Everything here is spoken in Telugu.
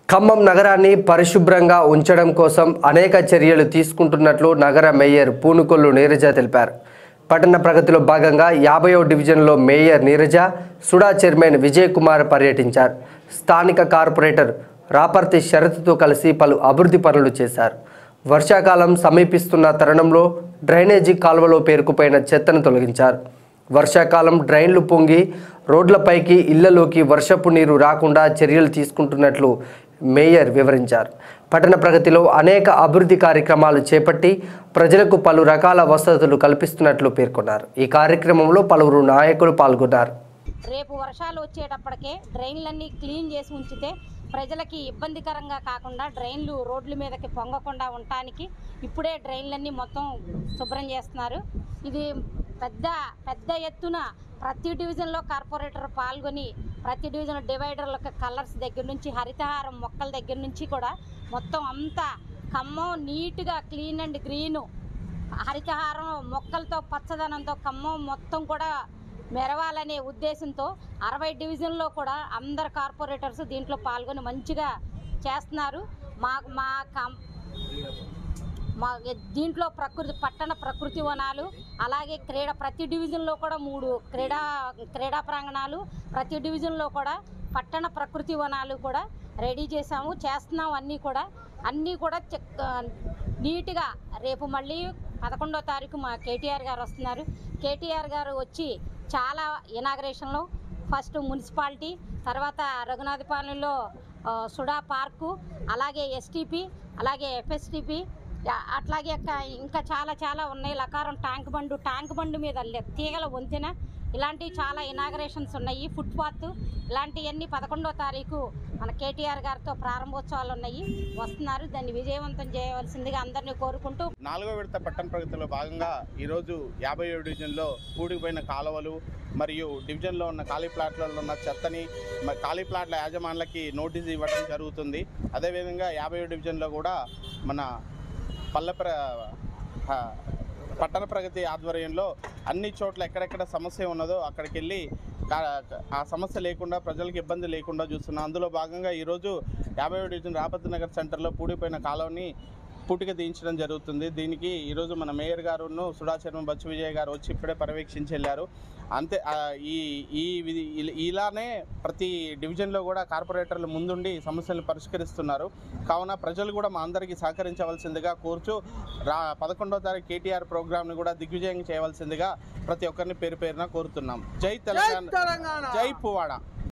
ఖమ్మం నగరాన్ని పరిశుభ్రంగా ఉంచడం కోసం అనేక చర్యలు తీసుకుంటున్నట్లు నగర మేయర్ పూనుకొల్లు నీరజ తెలిపారు పట్టణ ప్రగతిలో భాగంగా యాభైవ డివిజన్లో mayor Neeraja SUDA chairman Vijay Kumar పర్యటించారు స్థానిక కార్పొరేటర్ రాపర్తి షరతుతో కలిసి పలు అభివృద్ధి పనులు చేశారు వర్షాకాలం సమీపిస్తున్న తరుణంలో డ్రైనేజీ కాలువలో పేరుకుపోయిన చెత్తను తొలగించారు వర్షాకాలం డ్రైన్లు పొంగి రోడ్లపైకి ఇళ్లలోకి వర్షపు నీరు రాకుండా చర్యలు తీసుకుంటున్నట్లు మేయర్ వివరించారు పట్టణ ప్రగతిలో అనేక అభివృద్ధి కార్యక్రమాలు చేపట్టి ప్రజలకు పలు రకాల వసతులు కల్పిస్తున్నట్లు పేర్కొన్నారు ఈ కార్యక్రమంలో పలువురు నాయకులు పాల్గొన్నారు రేపు వర్షాలు వచ్చేటప్పటికే డ్రైన్లన్నీ క్లీన్ చేసి ఉంచితే ప్రజలకి ఇబ్బందికరంగా కాకుండా డ్రైన్లు రోడ్ల మీదకి పొంగకుండా ఉండటానికి ఇప్పుడే డ్రైన్లన్నీ మొత్తం శుభ్రం చేస్తున్నారు ఇది పెద్ద పెద్ద ఎత్తున ప్రతి డివిజన్లో కార్పొరేటర్ పాల్గొని ప్రతి డివిజన్ డివైడర్లకు కలర్స్ దగ్గర నుంచి హరితహారం మొక్కల దగ్గర నుంచి కూడా మొత్తం అంతా ఖమ్మం నీట్గా క్లీన్ అండ్ గ్రీను హరితహారం మొక్కలతో పచ్చదనంతో ఖమ్మం మొత్తం కూడా మెరవాలనే ఉద్దేశంతో అరవై డివిజన్లో కూడా అందరు కార్పొరేటర్స్ దీంట్లో పాల్గొని మంచిగా చేస్తున్నారు మా మా కం మా దీంట్లో ప్రకృతి పట్టణ ప్రకృతి వనాలు అలాగే క్రీడ ప్రతి డివిజన్లో కూడా మూడు క్రీడా క్రీడా ప్రాంగణాలు ప్రతి డివిజన్లో కూడా పట్టణ ప్రకృతి వనాలు కూడా రెడీ చేసాము చేస్తున్నాం అన్నీ కూడా అన్నీ కూడా చెక్ నీట్గా రేపు మళ్ళీ పదకొండో తారీఖు మా కేటీఆర్ గారు వస్తున్నారు కేటీఆర్ గారు వచ్చి చాలా ఇనాగ్రేషన్లో ఫస్ట్ మున్సిపాలిటీ తర్వాత రఘునాథపాలెంలో ఆ, సుడా పార్కు అలాగే ఎస్టీపీ అలాగే ఎఫ్ఎస్టీపీ అట్లాగే ఇంకా- ఇంకా చాలా చాలా ఉన్నాయి లకారం ట్యాంక్ బండు ట్యాంక్ బండు మీద లె- తీగల వంతెన ఇలాంటివి చాలా ఇనాగరేషన్స్ ఉన్నాయి ఫుట్పాత్ ఇలాంటివన్నీ పదకొండో తారీఖు మన కేటీఆర్ గారితో ప్రారంభోత్సవాలు ఉన్నాయి వస్తున్నారు దాన్ని విజయవంతం చేయవలసిందిగా అందరినీ కోరుకుంటూ నాలుగో విడత పట్టణ ప్రగతిలో భాగంగా ఈరోజు యాభై ఏడు డివిజన్లో కూడిపోయిన కాలువలు మరియు డివిజన్లో ఉన్న ఖాళీ ప్లాట్లలో ఉన్న చెత్తని మ- ఖాళీ ప్లాట్ల యాజమాన్లకి నోటీస్ ఇవ్వడం జరుగుతుంది అదేవిధంగా యాభై ఏడు డివిజన్లో కూడా మన పల్లెప్ర హ, పట్టణ ప్రగతి ఆధ్వర్యంలో అన్ని చోట్ల ఎక్కడెక్కడ సమస్య ఉన్నదో అక్కడికి వెళ్ళి కా- ఆ సమస్య లేకుండా ప్రజలకు ఇబ్బంది లేకుండా చూస్తున్నాం అందులో భాగంగా ఈరోజు యాభై ఏడు డివిజన్ రాపతి నగర్ సెంటర్లో పూడిపోయిన కాలువని పూటిక దించడం జరుగుతుంది దీనికి ఈరోజు మన మేయర్ గారును సుడాచర్మ బచ్చు విజయ్ గారు వచ్చి ఇప్పుడే పర్యవేక్షించి వెళ్ళారు అంతే ఆ, ఈ ఈ విధి- ఇల- ఇలానే ప్రతి డివిజన్లో కూడా కార్పొరేటర్లు ముందుండి సమస్యలను పరిష్కరిస్తున్నారు కావున ప్రజలు కూడా మా అందరికీ సహకరించవలసిందిగా కోరుచు రా పదకొండవ తారీఖు కేటీఆర్ ప్రోగ్రామ్ని కూడా దిగ్విజయం చేయవలసిందిగా ప్రతి ఒక్కరిని పేరు పేరున కోరుతున్నాం జై తెలంగాణ జై పువాడ